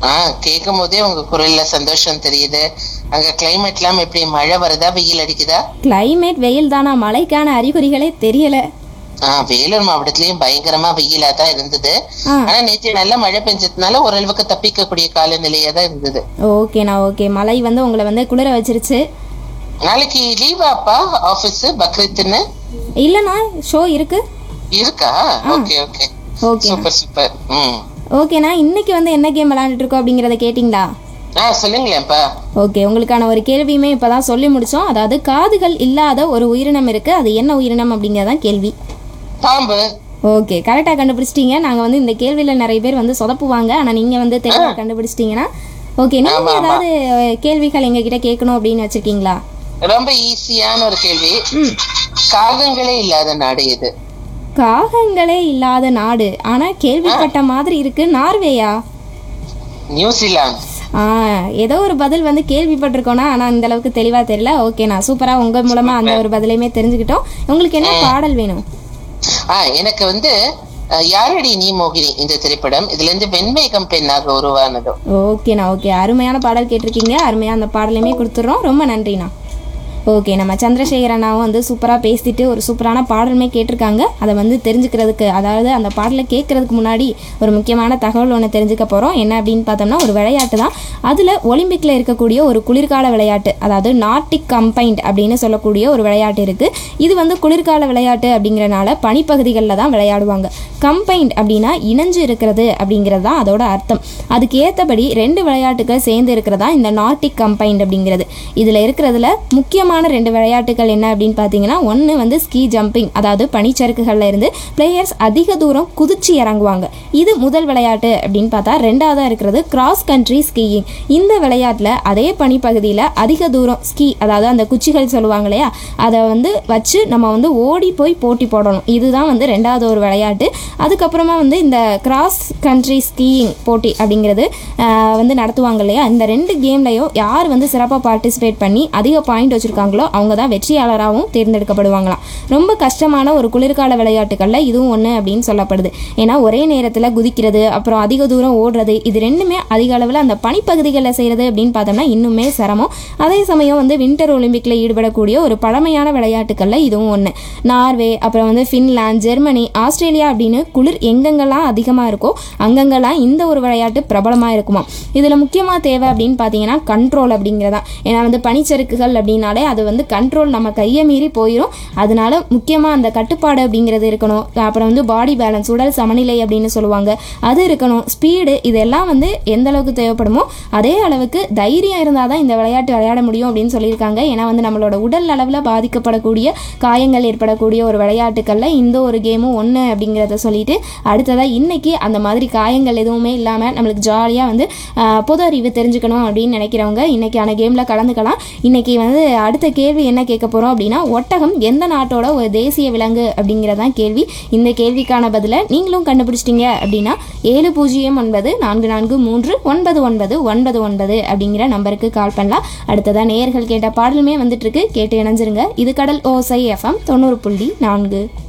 ஆ கேட்கும் போதே உங்க குரல்ல சந்தோஷம் தெரியுது அங்க கிளைமேட் எல்லாம் எப்படி மழை வருதா வெயில் அடிக்குதா கிளைமேட் வெயில் தானா மழைக்கான அறிகுறிகளே தெரியல ஆ வேலூர் மாவட்டத்திலயும் பயங்கரமா வெயிலா தான் இருந்தது ஆ. ஆனா நேற்று நல்ல மழை பெஞ்சதுனால ஓரளவுக்கு தப்பிக்கக்கூடிய காலநிலையா தான் இருந்தது ஓகேண்ணா ஓகே மழை வந்து உங்களை வந்து குளிர வச்சிருச்சு நாளைக்கு லீவாப்பா ஆபீஸ் பக்ரீத்னு இல்லைண்ணா ஷோ இருக்கு இருக்கா okay okay okay super super ம் ஓகேண்ணா இன்னைக்கு வந்து என்ன கேம் விளையாண்டுட்டு இருக்கோம் அப்படிங்கிறத கேட்டிங்களா ஆ சொல்லுங்களேன்ப்பா ஓகே உங்களுக்கான ஒரு கேள்வியுமே இப்போ தான் சொல்லி முடித்தோம் அதாவது காதுகள் இல்லாத ஒரு உயிரினம் இருக்குது அது என்ன உயிரினம் அப்படிங்கிறதான் கேள்வி பாம்பு ஓகே கரெக்டாக கண்டுபிடிச்சிட்டீங்க நாங்கள் வந்து இந்த கேள்வியில் நிறைய பேர் வந்து சொதப்புவாங்க ஆனால் நீங்கள் வந்து தெளிவாக கண்டுபிடிச்சிட்டிங்கன்னா ஓகே நீங்கள் ஏதாவது கேள்விகள் எங்ககிட்ட கேட்கணும் அப்படின்னு வச்சுருக்கீங்களா ரொம்ப ஈஸியான ஒரு கேள்வி காகங்களே இல்லாத நாடு எது காகங்களே இல்லாத நாடு ஆனால் கேள்விப்பட்ட மாதிரி இருக்கு நார்வேயா நியூசிலாந்து ஆ ஏதோ ஒரு பதில் வந்து கேள்விப்பட்டிருக்கோனா ஆனால் இந்த அளவுக்கு தெளிவாக தெரியல ஓகேண்ணா சூப்பராக உங்கள் மூலமாக அந்த ஒரு பதிலையுமே தெரிஞ்சுக்கிட்டோம் உங்களுக்கு என்ன பாடல் வேணும் ஆ எனக்கு வந்து அஹ், யாரடி நீ மோகினி இந்த திரைப்படம் இதுல இருந்து வெண்மேகம் பெண்ணாக உருவானதோ ஓகேண்ணா ஓகே அருமையான பாடல் கேட்டிருக்கீங்க அருமையாக அந்த பாடலையுமே கொடுத்துட்றோம் ரொம்ப நன்றிண்ணா ஓகே நம்ம சந்திரசேகர் அண்ணாவும் வந்து சூப்பராக பேசிட்டு ஒரு சூப்பரான பாடலுமே கேட்டிருக்காங்க அதை வந்து தெரிஞ்சுக்கிறதுக்கு அதாவது அந்த பாடலை கேட்கறதுக்கு முன்னாடி ஒரு முக்கியமான தகவல் ஒன்று தெரிஞ்சுக்க போகிறோம் என்ன அப்படின்னு பார்த்தோம்னா ஒரு விளையாட்டு தான் அதில் ஒலிம்பிக்கில் இருக்கக்கூடிய ஒரு குளிர்கால விளையாட்டு அதாவது நார்டிக் கம்பைன்ட் அப்படின்னு சொல்லக்கூடிய ஒரு விளையாட்டு இருக்குது இது வந்து குளிர்கால விளையாட்டு அப்படிங்கிறனால பனிப்பகுதிகளில் தான் விளையாடுவாங்க கம்பைன்ட் அப்படின்னா இணைஞ்சு இருக்கிறது அப்படிங்கிறது தான் அதோட அர்த்தம் அதுக்கு ஏற்றபடி ரெண்டு விளையாட்டுகள் சேர்ந்து இருக்கிறதா இந்த நார்டிக் கம்பைன்ட் அப்படிங்கிறது இதில் இருக்கிறதுல முக்கியமான ரெண்டு விளையாட்டுகள் என்ன அப்படின்னு பார்த்தீங்கன்னா ஒன்று வந்து ஸ்கீ ஜம்பிங் அதாவது பனிச்சறுக்குகளில் இருந்து பிளேயர்ஸ் அதிக தூரம் குதிச்சு இறங்குவாங்க இது முதல் விளையாட்டு அப்படின்னு பார்த்தா ரெண்டாவதாக இருக்கிறது கிராஸ் கண்ட்ரி ஸ்கீயிங் இந்த விளையாட்டில் அதே பனிப்பகுதியில் அதிக தூரம் ஸ்கீ அதாவது அந்த குச்சிகள் சொல்லுவாங்க இல்லையா அதை வந்து வச்சு நம்ம வந்து ஓடி போய் போட்டி போடணும் இதுதான் வந்து ரெண்டாவது ஒரு விளையாட்டு அதுக்கப்புறமா வந்து இந்த கிராஸ் கண்ட்ரி ஸ்கீயிங் போட்டி அப்படிங்கிறது ஆஹ், வந்து நடத்துவாங்க இல்லையா இந்த ரெண்டு கேம்லையும் யார் வந்து சிறப்பாக பார்ட்டிசிபேட் பண்ணி அதிக பாயிண்ட் வச்சுருக்காங்களோ அவங்க தான் வெற்றியாளராகவும் தேர்ந்தெடுக்கப்படுவாங்களாம் ரொம்ப கஷ்டமான ஒரு குளிர்கால விளையாட்டுகளில் இதுவும் ஒன்று அப்படின்னு சொல்லப்படுது ஏன்னா ஒரே நேரத்தில் குதிக்கிறது அப்புறம் அதிக தூரம் ஓடுறது இது ரெண்டுமே அதிக அளவில் அந்த பனிப்பகுதிகளில் செய்கிறது அப்படின்னு பார்த்தோம்னா இன்னுமே சிரமம் அதே சமயம் வந்து வின்டர் ஒலிம்பிக்கில் ஈடுபடக்கூடிய ஒரு பழமையான விளையாட்டுகளில் இதுவும் ஒன்று நார்வே அப்புறம் வந்து ஃபின்லாந்து ஜெர்மனி ஆஸ்திரேலியா அப்படின்னு குளிர் எங்கெங்கெல்லாம் அதிகமாக இருக்கோ அங்கங்கெல்லாம் இந்த ஒரு விளையாட்டு பிரபலமாக இருக்குமா இதில் முக்கியமாக தேவை அப்படின்னு பார்த்தீங்கன்னா கண்ட்ரோல் அப்படிங்கிறதா ஏன்னா வந்து பனிச்சறுக்குகள் அப்படின்னாலே அது வந்து கண்ட்ரோல் நம்ம கையை மீறி போயிடும் அதனால முக்கியமாக அந்த கட்டுப்பாடு அப்படிங்கிறது இருக்கணும் அப்புறம் வந்து பாடி பேலன்ஸ் உடல் சமநிலை அப்படின்னு சொல்லுவாங்க அது இருக்கணும் ஸ்பீடு இதெல்லாம் வந்து எந்த அளவுக்கு தேவைப்படுமோ அதே அளவுக்கு தைரியம் இருந்தால் தான் இந்த விளையாட்டு விளையாட முடியும் அப்படின்னு சொல்லியிருக்காங்க ஏன்னா வந்து நம்மளோட உடல் அளவில் பாதிக்கப்படக்கூடிய காயங்கள் ஏற்படக்கூடிய ஒரு விளையாட்டுக்களில் இந்த ஒரு கேமும் ஒன்று அப்படிங்கிறத சொல்லிட்டு அடுத்ததாக இன்னைக்கு அந்த மாதிரி காயங்கள் எதுவுமே இல்லாமல் நம்மளுக்கு ஜாலியாக வந்து ஆஹ், பொது அறிவு தெரிஞ்சுக்கணும் அப்படின்னு நினைக்கிறவங்க இன்னைக்கான கேமில் கலந்துக்கலாம் இன்னைக்கு வந்து அடுத்த கேள்வி என்ன கேட்க போகிறோம் அப்படின்னா ஒட்டகம் எந்த நாட்டோட ஒரு தேசிய விலங்கு அப்படிங்கிறதான் கேள்வி இந்த கேள்விக்கான பதிலை நீங்களும் கண்டுபிடிச்சிட்டீங்க அப்படின்னா ஏழு பூஜ்ஜியம் ஒன்பது நான்கு நான்கு மூன்று ஒன்பது ஒன்பது ஒன்பது ஒன்பது அப்படிங்கிற நம்பருக்கு கால் பண்ணலாம் அடுத்ததாக நேயர்கள் கேட்ட பாடலுமே வந்துட்டு இருக்கு கேட்டு இணைஞ்சிருங்க இது கடல் ஓசை எஃப்எம் தொண்ணூறு புள்ளி நான்கு